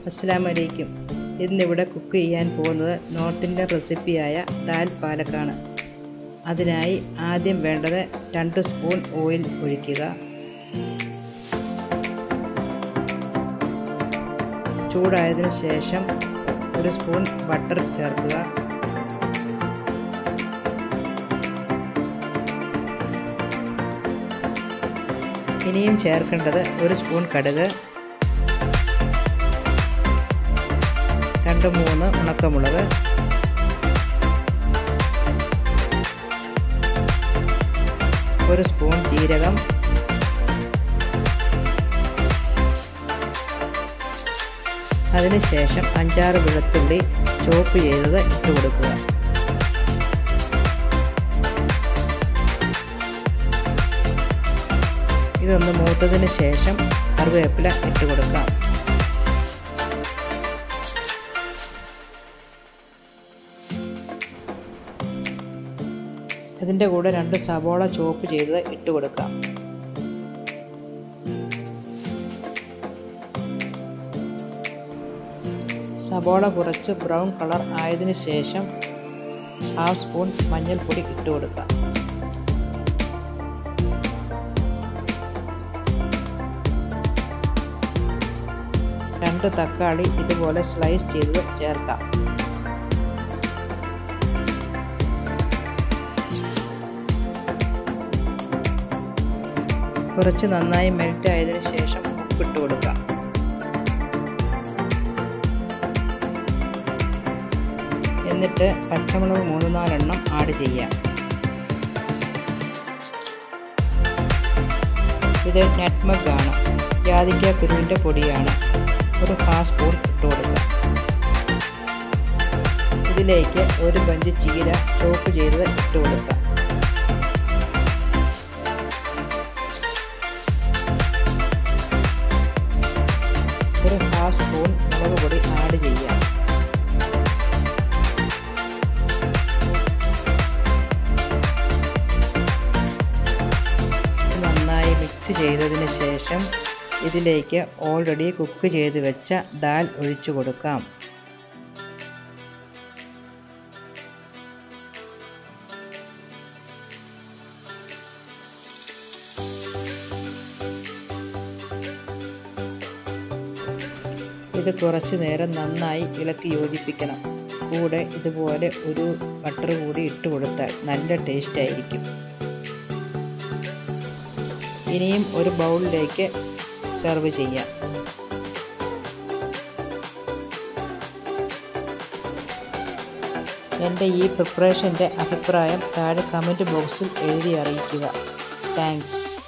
അസ്സാം വലൈക്കും ഇന്നിവിടെ കുക്ക് ചെയ്യാൻ പോകുന്നത് നോർത്ത് റെസിപ്പിയായ ദാൽ പാലക്കാണ് അതിനായി ആദ്യം വേണ്ടത് രണ്ട് സ്പൂൺ ഓയിൽ ഒഴിക്കുക ചൂടായതിനു ശേഷം ഒരു സ്പൂൺ ബട്ടർ ചേർക്കുക ഇനിയും ചേർക്കേണ്ടത് ഒരു സ്പൂൺ കടുക് രണ്ട് മൂന്ന് ഉണക്കമുളക് ഒരു സ്പൂൺ ജീരകം അതിനുശേഷം അഞ്ചാറ് വെളുത്തുള്ളി ചോപ്പ് ചെയ്തത് ഇട്ട് കൊടുക്കുക ഇതൊന്ന് മൂത്തതിന് ശേഷം കറിവേപ്പില ഇട്ട് കൊടുക്കാം ഇതിൻ്റെ കൂടെ രണ്ട് സവോള ചോപ്പ് ചെയ്തത് ഇട്ട് കൊടുക്കാം സവോള കുറച്ച് ബ്രൗൺ കളർ ആയതിനു ശേഷം ഹാഫ് സ്പൂൺ മഞ്ഞൾപ്പൊടി ഇട്ട് കൊടുക്കാം രണ്ട് തക്കാളി ഇതുപോലെ സ്ലൈസ് ചെയ്തത് ചേർക്കാം കുറച്ച് നന്നായി മെൽറ്റ് ആയതിനു ശേഷം ഉപ്പിട്ട് കൊടുക്കാം എന്നിട്ട് പച്ചമുളക് മൂന്ന് നാലെണ്ണം ആഡ് ചെയ്യാം ഇത് നെറ്റ്മഗ് ആണ് ജാതിക്ക കുരുവിൻ്റെ പൊടിയാണ് ഒരു ഹാഫ് സ്പൂൺ ഇട്ട് കൊടുക്കുക ഇതിലേക്ക് ഒരു ബഞ്ച് ചീര ചോപ്പ് ചെയ്തത് ഇട്ട് കൊടുക്കാം ഒരു ഹാഫ് സ്പൂൺ മുളക് പൊടി ആഡ് ചെയ്യാം നന്നായി മിക്സ് ചെയ്തതിന് ശേഷം ഇതിലേക്ക് ഓൾറെഡി കുക്ക് ചെയ്ത് വെച്ച ദാൽ ഒഴിച്ചു കൊടുക്കാം ഇത് കുറച്ച് നേരം നന്നായി ഇളക്കി യോജിപ്പിക്കണം കൂടെ ഇതുപോലെ ഒരു ബട്ടർ കൂടി ഇട്ട് കൊടുത്താൽ നല്ല ടേസ്റ്റ് ആയിരിക്കും ഇനിയും ഒരു ബൗളിലേക്ക് സെർവ് ചെയ്യാം എൻ്റെ ഈ പ്രിപ്പറേഷൻ്റെ അഭിപ്രായം താഴെ കമൻറ്റ് ബോക്സിൽ എഴുതി അറിയിക്കുക താങ്ക്സ്